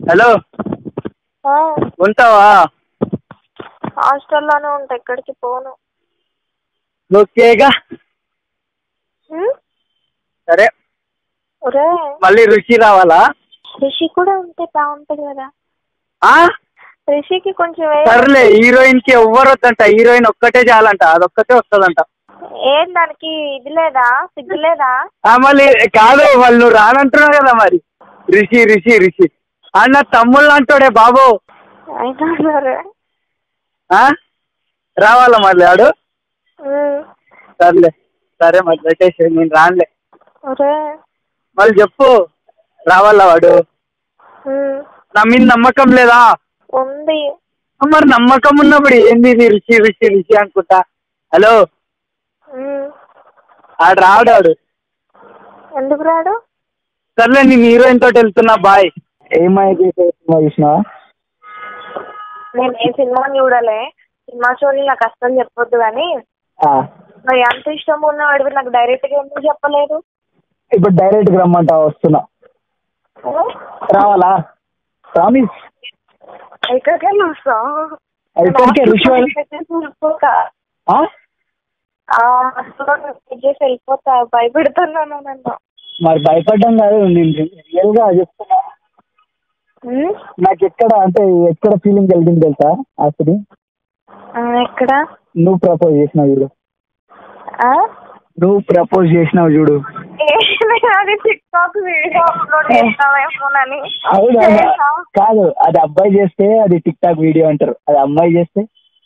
Hello ఆ, ఉంటావా హాస్టల్లోనే ఉంటా ఎక్కడికి పోను ఓకేగా ఉమ్? సరే ఒరే మళ్ళీ రుచి రావాలా రిషి కూడా ఉంటే బాగుంటుంది కదా ఆ రిషికి కొంచెం ఏ- సర్లే హీరోయిన్ కి ఎవ్వరు వద్దంట హీరోయిన్ ఒక్కటే చాలంట అదొక్కటే వస్తుందంట ఏం దానికి ఇది లేదా సిగ్గు లేదా ఆ మళ్ళీ కాదు వాళ్ళు నువ్వు రానంటున్నావు కదా మరి రిషి రిషి రిషి అన్న తమ్ముళ్ళు అంటాడే బాబు అయినా సరే ఆ రావాలా మళ్ళీ ఆడు ఉమ్. సర్లే సరే మరి పెట్టేసి నేను రానులే ఒరే మళ్ళీ చెప్పు రావాలా వాడు ఉమ్. నా మీద నమ్మకం లేదా ఉంది మరి నమ్మకం ఉన్నప్పుడు ఏంది ఇది రిషి రిషి రిషి అనుకుంటా హలో ఉమ్. ఆడు రాడు ఆడు ఎందుకు రాడు సర్లే నేను హీరోయిన్ తోటి వెళ్తున్నా బాయ్ ఏమైతే సినిమా చూసినావా నేను ఏ సినిమా చూడలే సినిమా స్టోరీ నాకు అస్సలు చెప్పొద్దు కానీ ఆ, మరి అంత ఇష్టం ఉన్న వాడివి నాకు డైరెక్ట్ గా ఎందుకు చెప్పలేదు ఇప్పుడు డైరెక్ట్ గా రమ్మంటావా వస్తున్నా ఉమ్? రావాలా ప్రామిస్ ఎక్కడికెళ్ళి వస్తావు ఇక్కడికే రుచి వాళ్ళు- వెళ్ళిపోతా ఆ? ఆ, చేసి వెళ్ళిపోతా భయపెడుతున్నాను నన్ను మరి భయపడ్డం కాదు నేను రియల్ గా చెప్తున్నా ఉమ్? నాకు ఎక్కడ అంటే ఎక్కడ ఫీలింగ్ కలిగింది తెలుసా అసలు ఆ, ఎక్కడ నువ్వు ప్రపోజ్ చేసినావు చూడు ఆ? నువ్వు ప్రపోజ్ చేసినావు చూడు ఏ, నేను అది టిక్ టాక్ వీడియో అప్లోడ్ చేస్తామేమోనని అవునా చేసా. కాదు అది అబ్బాయి చేస్తే అది టిక్ టాక్ వీడియో అంటారు అది అమ్మాయి చేస్తే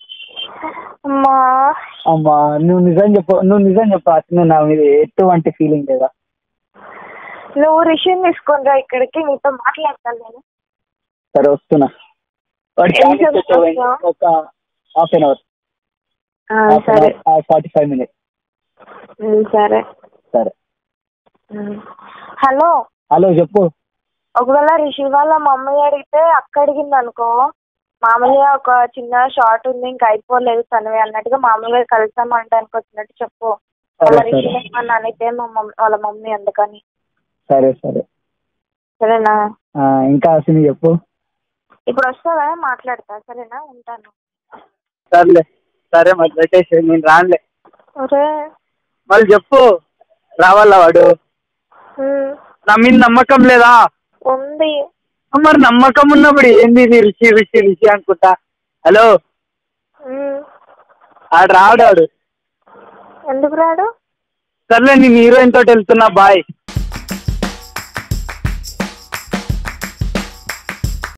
అమ్మా అమ్మా నువ్వు నిజం చెప్పు నువ్వు నిజం చెప్పు అసలు నా మీద ఎటువంటి ఫీలింగ్ లేదా నువ్వు రిషిని తీసుకొని రా ఇక్కడికి నీతో మాట్లాడతాను నేను సరే వస్తున్నా వాడి ఏం time చెప్తావు? వచ్చే ఒక హాఫ్ అన్ అవర్ ఆ, సరే ఫార్టీ ఫైవ్ మినిట్స్ ఉమ్, సరే సరే ఉమ్. హలో హలో చెప్పు ఒకవేళ రిషి వాళ్ళ మమ్మీ అడిగితే అక్క అడిగింది అనుకో మామూలుగా ఒక చిన్న షార్ట్ ఉంది ఇంకా అయిపోలేదు తనవి అన్నట్టుగా మామూలుగా కలిసామంటానికి వచ్చినట్టు చెప్పు వాళ్ళ సరే రిషి సరే ఏమన్నా అనితే మా మమ్మీ వాళ్ళ మమ్మీ అందుకని సరే సరే సరేనా ఆ, ఇంకా అసలు చెప్పు ఇప్పుడు వస్తావా మాట్లాడతా సరేనా ఉంటాను సర్లే సరే మరి పెట్టేసి నేను రానులే ఒరే మళ్ళీ చెప్పు రావాలా వాడు ఉమ్, నా మీద నమ్మకం లేదా ఉంది మరి నమ్మకం ఉన్నప్పుడు ఏంది ఇది రిషి రిషి రిషి అనుకుంటా హలో ఉమ్, ఆడు రాడు ఆడు ఎందుకు రాడు సర్లే నేను హీరోయిన్ తోటి వెళ్తున్నా బాయ్